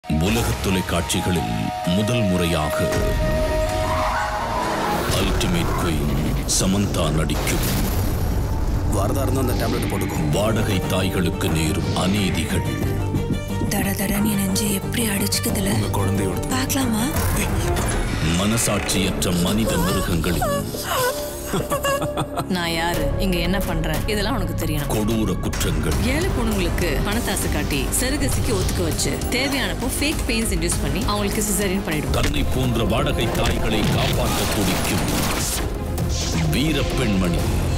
உலக தொலைக்காட்சிகளில் முதல் முறையாக அல்டிமேட் குயின் சமந்தா நடிக்கும் வரதா இருந்தா அந்த டேப்லெட் போட்டுக்கோ வாடகை தாய்களுக்கு நேரும் அநீதிகள் தட தடன்னு என் நெஞ்சு எப்படி அடிச்சுக்குதுல உங்க குழந்தையோட பார்க்கலாமா மனசாட்சியற்ற மனித மிருகங்களின் நான் யாரு இங்க என்ன பண்றேன் இதெல்லாம் உனக்கு தெரியணும் கொடூர குற்றங்கள் ஏழை பொண்ணுங்களுக்கு பணத்தாசு காட்டி சருகசிக்கு ஒத்துக்க வச்சு தேவையானப்போ ஃபேக் பெயின்ஸ் இன்டியூஸ் பண்ணி அவங்களுக்கு சிசரியன் பண்ணிடுவோம் தன்னை போன்ற வாடகை தாய்களை காப்பாற்ற துடிக்கும் வீர பெண்மணி